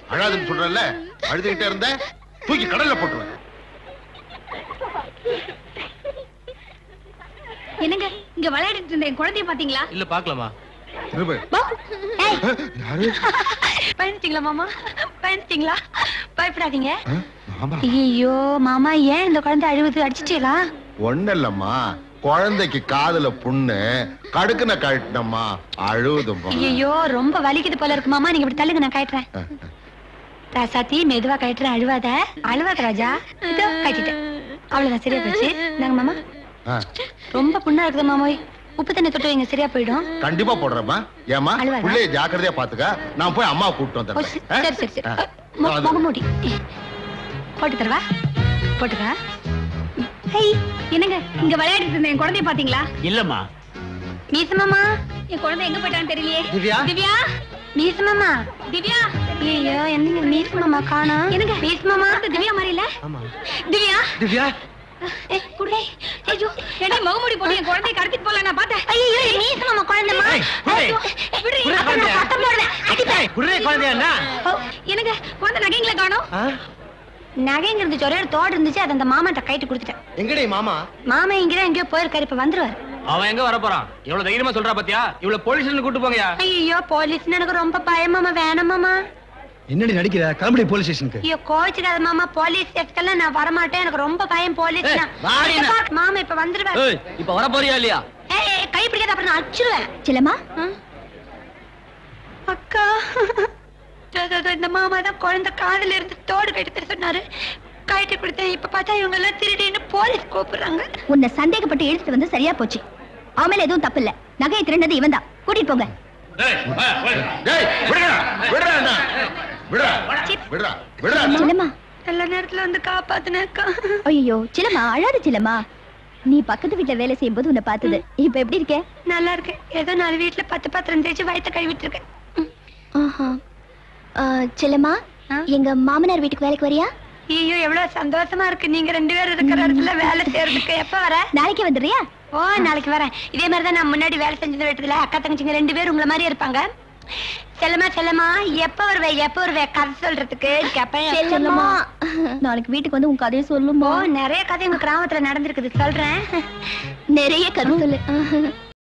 அழாதுன்னு சொல்றல அழுதுகிட்டே இருந்த தூக்கி கடல்ல போட்டுருவேன் என்னங்க இங்க விளையாடிட்டு இருந்த என் குழந்தைய பாத்தீங்களா இல்ல பாக்கலாமா திரும்ப. ஏய், யாரு பயந்துட்டீங்களா மாமா பயந்துட்டீங்களா பயப்படாதீங்க ஆ? மாமா ஐயோ மாமா ஏன் இந்த குழந்தை அழுவுது அடிச்சிட்டீங்களா ஒண்ணு இல்லம்மா குழந்தைக்கு காதுல புண்ணு கடுக்குன கழட்டினம்மா அழுவுதும்மா ஐயோ ரொம்ப வலிக்குது போல இருக்கு மாமா நீங்க இப்படி தள்ளுங்க நான் கட்டுறேன் ராசாத்தி மெதுவா கட்டுறேன் அழுவாத அழுவாத ராஜா இதோ கட்டிட்டேன் அவ்வளவுதான் சரியா போச்சு நாங்க மாமா ஆ, ரொம்ப புண்ணா இருக்குது மாமோய் உப்பு தண்ணி தொட்டு வைங்க சரியா போயிடும் கண்டிப்பா போடுறேம்மா ஏமா அழுவாதா? பிள்ளைய ஜாக்கிரதையா பாத்துக்க நான் போய் அம்மா கூப்பிட்டு ஓ, வந்துடுறேன் சரி ஆ? சரி, சரி சரி ஆ. மு- அது- முகமூடி போட்டு தரவா போட்டுக்க ஹை என்னங்க இங்க விளையாடிட்டு இருந்த என் குழந்தைய பாத்தீங்களா இல்லம்மா மீச மாமா என் குழந்தை எங்க போயிட்டான்னு தெரியலையே திவ்யா? திவ்யா மீச மாமா திவ்யா ஐயோ என்னங்க மீச மாமா காணோம் என்னங்க மீச மாமா திவ்யா மாதிரி இல்ல ஆமா திவ்யா திவ்யா ஏய், குடே. ஐயோ, என்னடி முகமூடி போட்டு என் குழந்தைய கடத்திட்டு போல நான் பார்த்தேன். ஐயோ, இது மீச மாமா குழந்தைம்மா. ஏய், குடே. ஐயோ, விடுடி, குடே அப்புறம் நான் குழந்தைய. சத்தம் போடுவேன். அடிப்பேன். குடுறே குழந்தையா என்ன ஓ, என்னங்க குழந்தை நகைங்களை காணோம் ஆ? நகைங்க இருந்துச்சு ஒரே ஒரு தோடு இருந்துச்சு அதை அந்த மாமாட்ட கைட்டு கொடுத்துட்டேன் எங்கடி மாமா மாமா இங்கதான் எங்கேயோ போயிருக்காரு இப்ப வந்துருவாரு அவன் எங்க வர போறான் எவ்வளவு தைரியமா சொல்றா பாத்தியா இவ்வளவு போலீஸ் கூட்டு போங்கயா ஐயோ போலீஸ்னு எனக்கு ரொம்ப பயமாமா வேணாம் மாமா என்னடி நடிக்கிற கிளம்புடி போலீஸ் ஸ்டேஷனுக்கு ஐயோ கோச்சுக்காத மாமா போலீஸ் ஸ்டேஷன்ல நான் வரமாட்டேன் எனக்கு ரொம்ப பயம் போலீஸ் ஏய், வாடி நான். மாமா இப்ப வந்துருவாரு ஏய் இப்ப வர போறியா இல்லையா ஏய், ஏய், கை பிடிக்காத அப்புறம் நான் அடிச்சிருவேன் சிலமா அக்கா இதோ, இதோ, இதோ, இந்த மாமா தான் குழந்தை காதுல இருந்து தோடு கட்டிட்டு சொன்னாரு கட்டி கொடுத்தேன் இப்ப பார்த்தா இவங்க எல்லாம் திருடின்னு போலீஸ் கூப்பிடுறாங்க உன்னை சந்தேகப்பட்டு எடுத்துட்டு வந்து சரியா போச்சு அவன் மேல எதுவும் தப்பு இல்ல நகையை திருண்டது இவன் தான் கூட்டிட்டு போங்க டேய், விடுடா, விடுடா அண்ணா. விடுடா, விடுடா, விடுடா அண்ணா. சிலமா நல்ல நேரத்துல வந்து காப்பாத்துனேன் அக்கா ஐயோ சிலமா அழாத சிலமா நீ பக்கத்து வீட்டுல வேலை செய்யும் போது உன்னை பார்த்தது இப்ப எப்படி இருக்க நல்லா இருக்கு ஏதோ நாலு வீட்டுல பத்து பாத்திரம் தேய்ச்சி வயித்த கழுவிட்டு இருக்கேன் ஆஹா. ஆ, சிலமா ஆ? எங்க மாமனார் வீட்டுக்கு வேலைக்கு வரியா ஐயோ எவ்வளவு சந்தோஷமா இருக்கு நீங்க ரெண்டு பேரும் இருக்கிற இடத்துல வேலை செய்யறதுக்கு எப்ப வர நாளைக்கே வந்துடுறியா ஓ நாளைக்கு வரேன் இதே மாதிரி தான் நான் முன்னாடி வேலை செஞ்சது வீட்டுல அக்கா தங்கச்சிங்க ரெண்டு பேரும் உங்களை மாதிரி இருப்பாங்க செல்லமா செல்லமா எப்ப வருவே எப்ப வருவே கதை சொல்றதுக்கு கேப்பேன் செல்லம்மா நாளைக்கு வீட்டுக்கு வந்து உன் கதையை ஓ சொல்லுமா நிறைய கதை எங்க கிராமத்துல நடந்திருக்குது சொல்றேன் நிறைய கதை சொல்லு